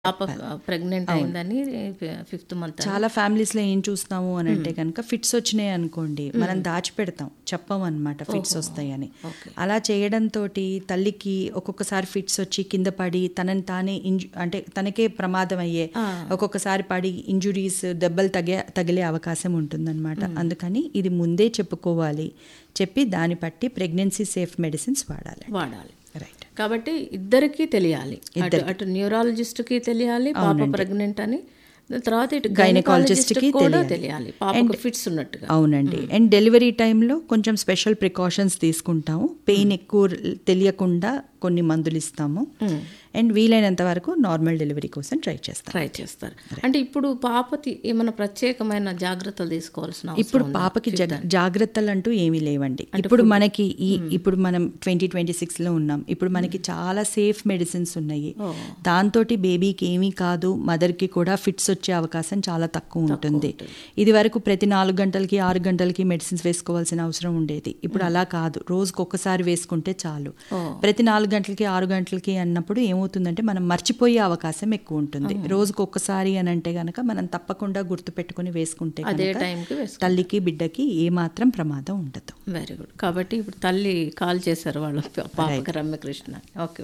పాప ప్రెగ్నెంట్ అయిందని fifth month చాలా ఫ్యామిలీస్లో ఏం చూస్తాము అని అంటే కనుక ఫిట్స్ వచ్చినాయి అనుకోండి మనం దాచిపెడతాం చెప్పం అనమాట ఫిట్స్ వస్తాయని అలా చేయడంతో తల్లికి ఒక్కొక్కసారి ఫిట్స్ వచ్చి కింద పడి తనని తానే ఇంజు అంటే తనకే ప్రమాదం అయ్యే ఒక్కొక్కసారి పడి ఇంజురీస్ దెబ్బలు తగే తగిలే అవకాశం ఉంటుందన్నమాట అందుకని ఇది ముందే చెప్పుకోవాలి చెప్పి దాన్ని బట్టి ప్రెగ్నెన్సీ సేఫ్ మెడిసిన్స్ వాడాలి వాడాలి రైట్ కాబట్టి ఇద్దరికి తెలియాలి అటు అటు న్యూరాలజిస్ట్ కి తెలియాలి పాప ప్రెగ్నెంట్ అని తర్వాత ఇటు Gynecologist కి కూడా తెలియాలి. తెలియాలి పాపకు ఫిట్స్ ఉన్నట్టుగా అవునండి అండ్ డెలివరీ టైంలో కొంచెం స్పెషల్ ప్రికాషన్స్ తీసుకుంటాము పెయిన్ ఎక్కువ తెలియకుండా కొన్ని మందులు ఇస్తాము అండ్ వీలైనంత వరకు నార్మల్ డెలివరీ కోసం ట్రై చేస్తాం ట్రై చేస్తారు అంటే ఇప్పుడు పాపతి ఏమైనా ప్రత్యేకమైన జాగ్రత్తలు తీసుకోవాల్సిన అవసరం ఇప్పుడు ఉందా? పాపకి జగ- జాగ్రత్తలు అంటూ ఏమీ లేవండి ఇప్పుడు మనకి ఈ ఇప్పుడు మనం ట్వంటీ ట్వంటీ సిక్స్లో ఉన్నాం ఇప్పుడు మనకి చాలా సేఫ్ మెడిసిన్స్ ఉన్నాయి దాంతో బేబీకి ఏమీ కాదు మదర్కి కూడా ఫిట్స్ వచ్చే అవకాశం చాలా తక్కువ ఉంటుంది ఇది వరకు ప్రతి నాలుగు గంటలకి ఆరు గంటలకి మెడిసిన్స్ వేసుకోవాల్సిన అవసరం ఉండేది ఇప్పుడు అలా కాదు రోజుకి ఒక్కసారి వేసుకుంటే చాలు ప్రతి నాలుగు గంటలకి ఆరు గంటలకి అన్నప్పుడు ఏమవుతుందంటే మనం మర్చిపోయే అవకాశం ఎక్కువ ఉంటుంది రోజుకి ఒక్కసారి అని అంటే గనక మనం తప్పకుండా గుర్తు పెట్టుకుని వేసుకుంటే అదే గనక టైంకి వేసుకో తల్లికి బిడ్డకి ఏమాత్రం ప్రమాదం ఉండదు వెరీ గుడ్ కాబట్టి ఇప్పుడు తల్లి కాల్ చేశారు వాళ్ళు పాపకి రమ్యకృష్ణ ఓకే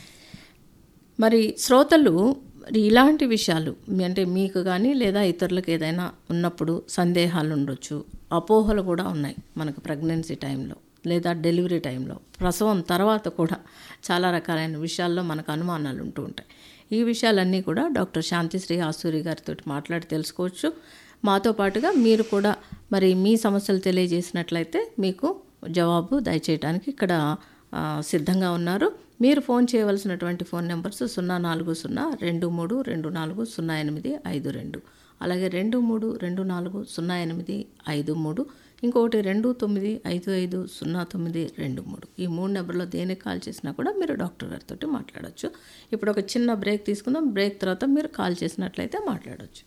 మరి శ్రోతలు మరి ఇలాంటి విషయాలు మీ- అంటే మీకు కానీ లేదా ఇతరులకు ఏదైనా ఉన్నప్పుడు సందేహాలు ఉండొచ్చు అపోహలు కూడా ఉన్నాయి మనకు ప్రెగ్నెన్సీ టైంలో లేదా డెలివరీ టైంలో ప్రసవం తర్వాత కూడా చాలా రకాలైన విషయాల్లో మనకు అనుమానాలు ఉంటూ ఉంటాయి ఈ విషయాలన్నీ కూడా డాక్టర్ శాంతిశ్రీ ఆసూరి గారితో మాట్లాడి తెలుసుకోవచ్చు మాతో పాటుగా మీరు కూడా మరి మీ సమస్యలు తెలియజేసినట్లయితే మీకు జవాబు దయచేయడానికి ఇక్కడ ఆ, సిద్ధంగా ఉన్నారు మీరు ఫోన్ చేయవలసినటువంటి ఫోన్ నెంబర్స్ సున్నా నాలుగు సున్నా రెండు మూడు రెండు నాలుగు సున్నా ఎనిమిది ఐదు రెండు అలాగే రెండు మూడు రెండు నాలుగు సున్నా ఎనిమిది ఐదు మూడు ఇంకొకటి రెండు తొమ్మిది ఐదు ఐదు సున్నా తొమ్మిది రెండు మూడు ఈ మూడు నెంబర్లో దేనికి కాల్ చేసినా కూడా మీరు డాక్టర్ గారితో మాట్లాడొచ్చు ఇప్పుడు ఒక చిన్న బ్రేక్ తీసుకుందాం బ్రేక్ తర్వాత మీరు కాల్ చేసినట్లయితే మాట్లాడొచ్చు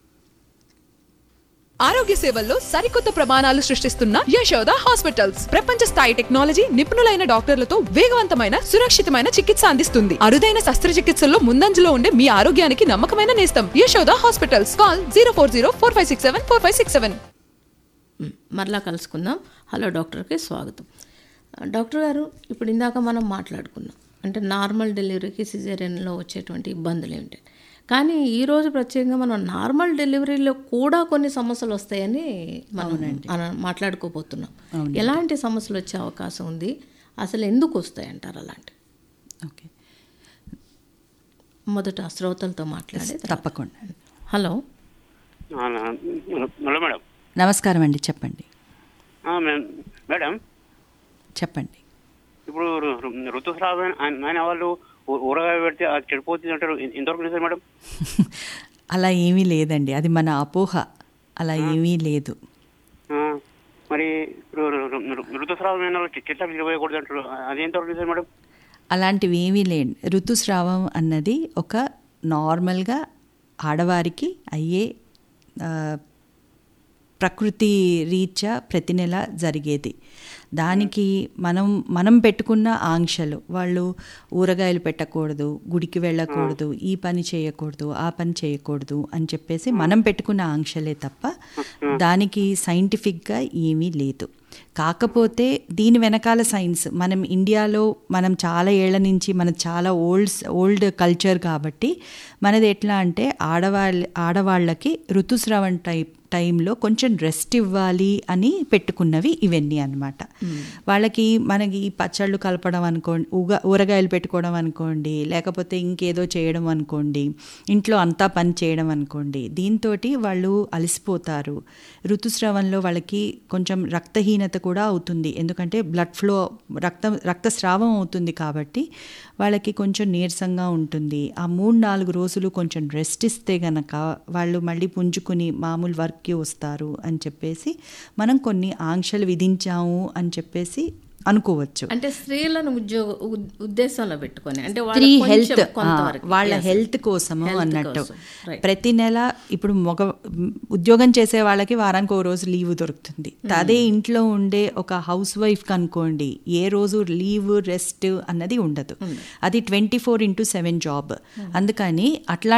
ఆరోగ్య సేవల్లో సరికొత్త ప్రమాణాలు సృష్టిస్తున్న యశోద హాస్పిటల్స్ ప్రపంచ స్థాయి టెక్నాలజీ నిపుణులైన డాక్టర్లతో వేగవంతమైన సురక్షితమైన చికిత్స అందిస్తుంది అరుదైన శస్త్రచికిత్సల్లో ముందంజలో ఉండే మీ ఆరోగ్యానికి నమ్మకమైన నేస్తం Yashoda hospitals call zero four zero four five six seven four five six seven మ్, మరలా కలుసుకుందాం హలో డాక్టర్కి స్వాగతం డాక్టర్ గారు ఇప్పుడు ఇందాక మనం మాట్లాడుకున్నాం అంటే నార్మల్ డెలివరీకి సిజేరియన్లో వచ్చేటువంటి ఇబ్బందులు ఏమిటి కానీ ఈ రోజు ప్రత్యేకంగా మనం నార్మల్ డెలివరీలో కూడా కొన్ని సమస్యలు వస్తాయని మనం మనం మాట్లాడుకోబోతున్నాం ఎలాంటి సమస్యలు వచ్చే అవకాశం ఉంది అసలు ఎందుకు వస్తాయి అంటారు అలాంటి ఓకే మొదట శ్రోతలతో మాట్లాడే తప్పకుండా హలో అవునా? హలో మేడం నమస్కారం అండి చెప్పండి ఆ, మే- మేడం చెప్పండి ఇప్పుడు ఋ- ఋ- ఋతుస్రావం అన్- అయిన వాళ్ళు ఊ- ఊరగాయ పెడితే అది చెడిపోతుంది అంటారు ఎ- ఎంతవరకు నిజం మేడం అలా ఏమీ లేదండి అది మన అపోహ అలా ఏమీ లేదు ఆ, మరి ఇప్పుడు ఋ- ఋ- ఋ- ఋతుస్రావం అయిన వాళ్ళు చె- చెట్ల విరవేయకూడదు అంటారు అది ఎంతవరకు నిజం మేడం అలాంటివి ఏమీ లేండి ఋతుస్రావం అన్నది ఒక నార్మల్గా ఆడవారికి అయ్యే ఆ, ప్రకృతి రీత్యా ప్రతి నెల జరిగేది దానికి మనం మనం పెట్టుకున్న ఆంక్షలు వాళ్ళు ఊరగాయలు పెట్టకూడదు గుడికి వెళ్ళకూడదు ఈ పని చేయకూడదు ఆ పని చేయకూడదు అని చెప్పేసి మనం పెట్టుకున్న ఆంక్షలే తప్ప దానికి సైంటిఫిక్గా ఏమీ లేదు కాకపోతే దీని వెనకాల సైన్స్ మనం ఇండియాలో మనం చాలా ఏళ్ల నుంచి మన చాలా ఓల్డ్ ఓల్డ్ కల్చర్ కాబట్టి మనది ఎట్లా అంటే ఆడవాళ్ళ ఆడవాళ్ళకి ఋతుస్రావం టైప్ టైంలో కొంచెం రెస్ట్ ఇవ్వాలి అని పెట్టుకున్నవి ఇవన్నీ అన్నమాట వాళ్ళకి మనకి ఈ పచ్చళ్ళు కలపడం అనుకోండి ఊగ ఊరగాయలు పెట్టుకోవడం అనుకోండి లేకపోతే ఇంకేదో చేయడం అనుకోండి ఇంట్లో అంతా పని చేయడం అనుకోండి దీంతో వాళ్ళు అలసిపోతారు ఋతుస్రావంలో వాళ్ళకి కొంచెం రక్తహీనత కూడా అవుతుంది ఎందుకంటే బ్లడ్ ఫ్లో రక్తం రక్తస్రావం అవుతుంది కాబట్టి వాళ్ళకి కొంచెం నీరసంగా ఉంటుంది ఆ మూడు నాలుగు రోజులు కొంచెం రెస్ట్ ఇస్తే గనక వాళ్ళు మళ్ళీ పుంజుకుని మామూలు వర్క్కి వస్తారు అని చెప్పేసి మనం కొన్ని ఆంక్షలు విధించాము అని చెప్పేసి అనుకోవచ్చు అంటే స్త్రీలను ఉద్యోగ ఉద్- ఉద్దేశంలో పెట్టుకొని అంటే వాళ్ళ స్త్రీ కొంచెం హెల్త్ కొంతవరకు. వాళ్ళ Yes. హెల్త్ కోసము Health అన్నట్టు కోసం. Right. ప్రతి నెల ఇప్పుడు మగ ఉద్యోగం చేసే వాళ్ళకి వారానికి ఒక రోజు లీవ్ దొరుకుతుంది అదే ఇంట్లో ఉండే ఒక హౌస్ వైఫ్ అనుకోండి ఏ రోజు లీవ్ రెస్ట్ అన్నది ఉండదు అది twenty four into seven job అందుకని అట్లా